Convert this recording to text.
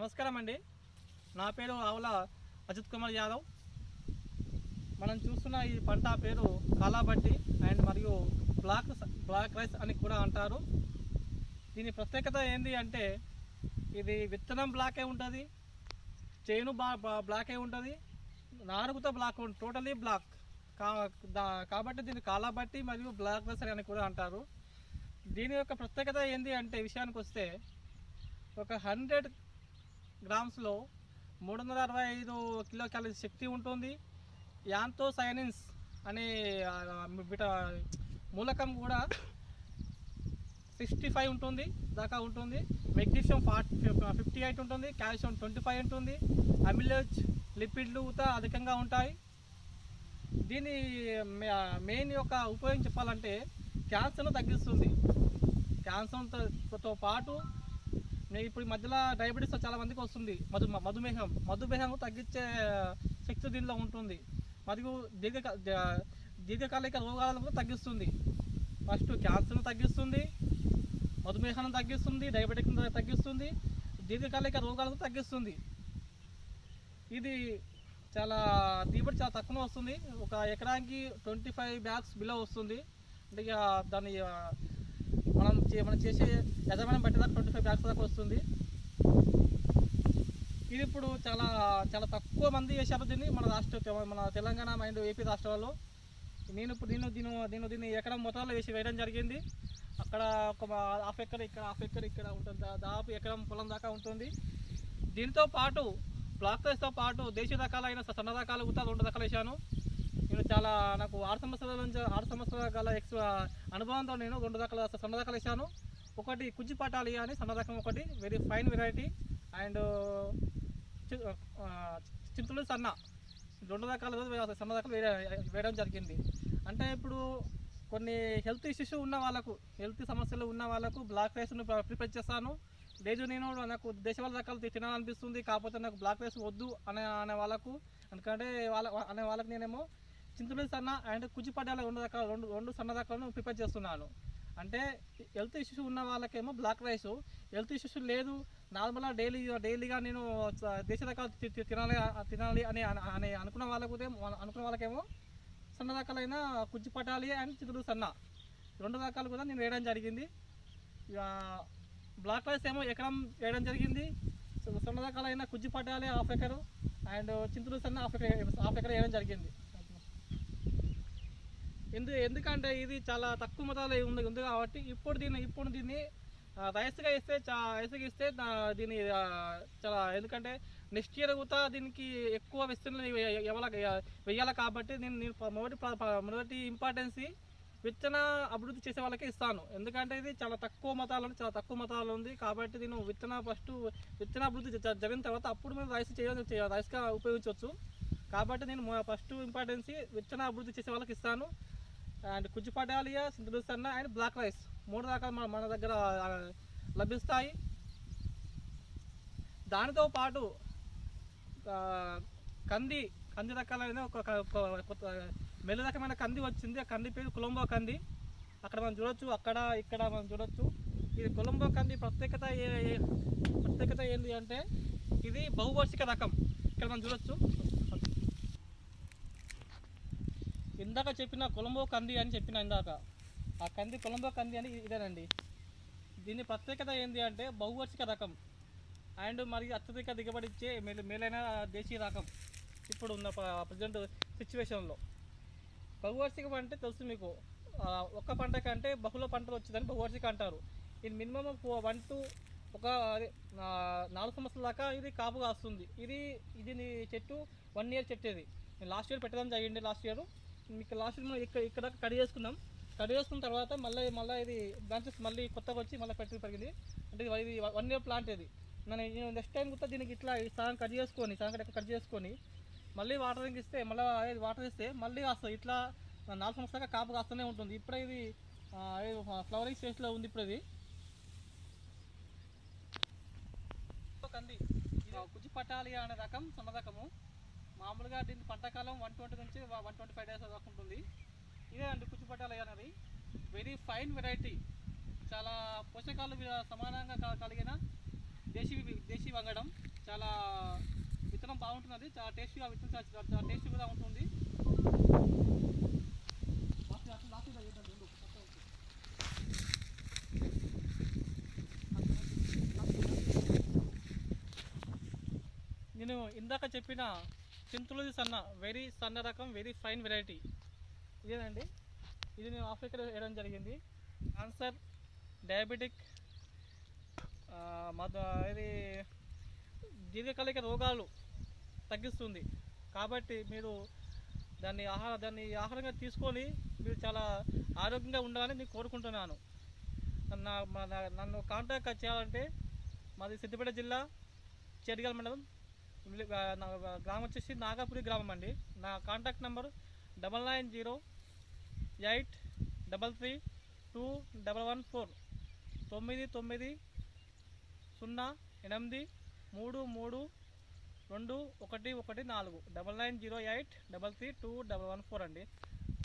నమస్కారం అండి నా పేరు ఆవుల అజిత్ కుమార్ యాదవ్ మనం చూస్తున్న ఈ పంట పేరు కాలాబట్టి అండ్ మరియు బ్లాక్ బ్లాక్ రైస్ అని కూడా అంటారు దీని ప్రత్యేకత ఏంటి అంటే ఇది విత్తనం బ్లాకే ఉంటుంది చేను బా బా- బ్లాకే ఉంటుంది నారుగుతో బ్లాక్ ఉంటుంది టోటలీ బ్లాక్ కా దా- కాబట్టి దీన్ని కాలాబట్టి మరియు బ్లాక్ రైస్ అని కూడా అంటారు దీని యొక్క ప్రత్యేకత ఏంటి అంటే విషయానికి వస్తే ఒక హండ్రెడ్ గ్రామ్స్లో మూడు వందల అరవై ఐదు కిలో క్యాలరీ శక్తి ఉంటుంది యాంతో సైనిన్స్ అనే ఆ, బిట మూలకం కూడా సిక్స్టీ ఫైవ్ ఉంటుంది దాకా ఉంటుంది మెగ్నీషియం ఫార్టీ ఫిఫ్టీ ఎయిట్ ఉంటుంది కాల్షియం ట్వంటీ ఫైవ్ ఉంటుంది అమిలేజ్ లిపిడ్లు కూడా అధికంగా ఉంటాయి దీని మే- మెయిన్ యొక్క ఉపయోగం చెప్పాలంటే క్యాన్సర్ను తగ్గిస్తుంది క్యాన్సర్తో పాటు నేను ఇప్పుడు ఈ మధ్యలో డయాబెటీస్ చాలా మందికి వస్తుంది మధు మధుమేహం మధుమేహం తగ్గించే శక్తి దీనిలో ఉంటుంది మరియు దీర్ఘ దీర్ఘకాలిక రోగాలను కూడా తగ్గిస్తుంది ఫస్ట్ క్యాన్సర్ను తగ్గిస్తుంది మధుమేహాన్ని తగ్గిస్తుంది డయాబెటిక్ను తగ్గిస్తుంది దీర్ఘకాలిక రోగాలను తగ్గిస్తుంది ఇది చాలా దిగుబడి చాలా తక్కువ వస్తుంది ఒక ఎకరానికి ట్వంటీ ఫైవ్ బ్యాగ్స్ బిలో వస్తుంది అంటే ఇక దాన్ని ఆ, మనం చే- మనం చేసే యజమానం బట్టి దాకా ట్వంటీ ఫైవ్ బ్యాగ్స్ దాకా వస్తుంది ఇది ఇప్పుడు చాలా చాలా తక్కువ మంది చేశారు దీన్ని మన రాష్ట్ర మన తెలంగాణ మైండ్ ఏపీ రాష్ట్రాల్లో నేను ఇప్పుడు నేను దీని నేను దీన్ని ఎకరం మొత్తంలో వేసి వేయడం జరిగింది అక్కడ ఒక మా- హాఫ్ ఎకర్ ఇక్కడ హాఫ్ ఎకర్ ఇక్కడ ఉంటుంది దా- దాదాపు ఎకరం పొలం దాకా ఉంటుంది దీంతో పాటు బ్లాక్ రైస్తో పాటు దేశీయ రకాలైన సన్న రకాలు కూడా రెండు రకాలు వేసాను నేను చాలా నాకు ఆరు సంవత్సరాల నుంచి ఆరు సంవత్సరాల గల ఎక్స్ అనుభవంతో నేను రెండు రకాల సన్న రకాలు వేసాను ఒకటి కుజ్జి పటాలి అని సన్న రకం ఒకటి వెరీ ఫైన్ వెరైటీ అండ్ చింతలు సన్న రెండు రకాల సన్న రకాలు వేయ- వేయడం జరిగింది అంటే ఇప్పుడు కొన్ని హెల్త్ ఇష్యూస్ ఉన్న వాళ్ళకు హెల్త్ సమస్యలు ఉన్న వాళ్ళకు బ్లాక్ రైస్ను ప్రిపేర్ చేస్తాను లేదు నేను నాకు దేశవాళ రకాలు తి- తినాలనిపిస్తుంది కాకపోతే నాకు బ్లాక్ రైస్ వద్దు అనే అనే వాళ్ళకు ఎందుకంటే వాళ్ళ అనే వాళ్ళకి నేనేమో చింతలు సన్న అండ్ కుచిపడ్డాల రెండు రకాల రెండు రెండు సన్న రకాలను ప్రిపేర్ చేస్తున్నాను అంటే హెల్త్ ఇష్యూస్ ఉన్న వాళ్ళకేమో బ్లాక్ రైస్ హెల్త్ ఇష్యూస్ లేదు నార్మల్గా డైలీ డైలీగా నేను చ- దేశ రకాలు తి- తి- తినాలి తినాలి అని అని అనుకున్న వాళ్ళకు అనుకున్న వాళ్ళకేమో సన్న రకాలైన కుజ్జి పటాలి అండ్ చితుడు సన్న రెండు రకాలు కూడా నేను వేయడం జరిగింది ఇక బ్లాక్ రైస్ ఏమో ఎకరం వేయడం జరిగింది సో సన్న రకాలైన కుజ్జి పటాలి హాఫ్ ఎకర్ అండ్ చింతలు సన్న హాఫ్ ఎకర్ హాఫ్ ఎకర్ వేయడం జరిగింది ఎందు ఎందుకంటే ఇది చాలా తక్కువ మొత్తాలో ఉంది ఉంది కాబట్టి ఇప్పుడు దీన్ని ఇప్పుడు దీన్ని ఆ, రైస్గా ఇస్తే చా రైస్గా ఇస్తే దా- దీన్ని ఆ, చాలా ఎందుకంటే నెక్స్ట్ ఇయర్ కూడా దీనికి ఎక్కువ విస్తరణ ఎవల వెయ్యాలి కాబట్టి నేను నేను ప- మొదటి ప- ప- మొదటి ఇంపార్టెన్సీ విత్తన అభివృద్ధి చేసే వాళ్ళకే ఇస్తాను ఎందుకంటే ఇది చాలా తక్కువ మతాలు ఉంది చాలా తక్కువ మతాలు ఉంది కాబట్టి నేను విత్తన ఫస్ట్ విత్తన అభివృద్ధి జ- జరిగిన తర్వాత అప్పుడు మేము రైస్ చేయవచ్చు రైస్గా ఉపయోగించవచ్చు కాబట్టి నేను ఫస్ట్ ఇంపార్టెన్సీ విత్తన అభివృద్ధి చేసే వాళ్ళకి ఇస్తాను అండ్ కుజ్జు పటాలియా సింధులు సన్న అండ్ బ్లాక్ రైస్ మూడు రకాలు మన మన దగ్గర ఆ, లభిస్తాయి దానితో పాటు ఆ, కంది కంది రకాలైన ఒక ఒక- ఒక కొత్త మెల్లి రకమైన కంది వచ్చింది ఆ కంది పేరు కొలంబో కంది అక్కడ మనం చూడొచ్చు అక్కడ ఇక్కడ మనం చూడొచ్చు ఇది కొలంబో కంది ప్రత్యేకత ఏ ఏ- ప్రత్యేకత ఏంటి అంటే ఇది బహువార్షిక రకం ఇక్కడ మనం చూడొచ్చు ఇందాక చెప్పిన కొలంబో కంది అని చెప్పిన ఇందాక ఆ కంది కొలంబో కంది అని ఇదేనండి దీని ప్రత్యేకత ఏంటి అంటే బహువార్షిక రకం అండ్ మరియు అత్యధిక దిగుబడి ఇచ్చే మేలు మేలైన దేశీయ రకం ఇప్పుడు ఉన్న ప్రజెంట్ సిచ్యువేషన్లో బహువార్షికం అంటే తెలుసు మీకు ఆ, ఒక్క పంట కంటే బహుళ పంటలు వచ్చిందని బహువార్షిక అంటారు ఇది మినిమం వన్ టు ఒక అదే, ఆ, నాలుగు సంవత్సరాల దాకా ఇది కాపు కాస్తుంది ఇది ఇది నీ చెట్టు వన్ ఇయర్ చెట్టు ఇది నేను లాస్ట్ ఇయర్ పెట్టడం జరిగింది లాస్ట్ ఇయర్ మీకు లాస్ట్ ఇయర్ మనం ఇక్కడ ఇక్కడ కట్ చేసుకున్నాం కట్ చేసుకున్న తర్వాత మళ్ళీ మళ్ళీ ఇది బ్రాంచెస్ మళ్ళీ కొత్తగా వచ్చి మళ్ళీ పెట్టి పెరిగింది అంటే ఇది ఇది వన్ ఇయర్ ప్లాంట్ ఇది నేను నేను నెక్స్ట్ టైం కూడా దీనికి ఇట్లా ఈ సగం కట్ చేసుకొని సగం కట్ కట్ చేసుకొని మళ్ళీ వాటరింగ్ ఇస్తే మళ్ళీ వాటర్ ఇస్తే మళ్ళీ వస్తుంది ఇట్లా నాలుగు సంవత్సరాలుగా కాపు కాస్తూనే ఉంటుంది ఇప్పుడు ఇది ఫ్లవరింగ్ స్టేజ్లో ఉంది ఇప్పుడు ఇది కంది ఇది కుజి పటాలి అనే రకం సన్న రకము మామూలుగా దీని పంటకాలం వన్ ట్వంటీ నుంచి వన్ ట్వంటీ ఫైవ్ డేస్ దాకా ఉంటుంది ఇదే అండి కుజి పటాలి అనేది వెరీ ఫైన్ వెరైటీ చాలా పోషకాలు వి- సమానంగా క- కలిగిన దేశీ వి- దేశీ వంగడం బాగుంటుంది చాలా టేస్టీగా విత్తనం చాలా చాలా టేస్టీ కూడా ఉంటుంది లాస్ట్ లాస్ట్ లాస్ట్ ఇలా చేద్దాం రెండు మొత్తం వచ్చి. నేను ఇందాక చెప్పిన చింతులది సన్న వెరీ సన్న రకం వెరీ ఫైన్ వెరైటీ ఇదేనండి ఇది నేను ఆఫ్రికాలో వేయడం జరిగింది క్యాన్సర్ డయాబెటిక్ ఆ, మద ఇది దీర్ఘకాలిక రోగాలు తగ్గిస్తుంది కాబట్టి మీరు దాన్ని ఆహార దాన్ని ఆహారంగా తీసుకొని మీరు చాలా ఆరోగ్యంగా ఉండాలని నేను కోరుకుంటున్నాను నా మన- నన్ను కాంటాక్ట్ చేయాలంటే మాది సిద్దిపేట జిల్లా చెడిగల్ మండలం విలే- ఆ, నా గ్రామం వచ్చేసి నాగాపురి గ్రామం అండి నా contact number double nine zero eight double three two double one four తొమ్మిది తొమ్మిది సున్నా ఎనిమిది మూడు మూడు రెండు ఒకటి ఒకటి నాలుగు double nine zero eight double three two double one four అండి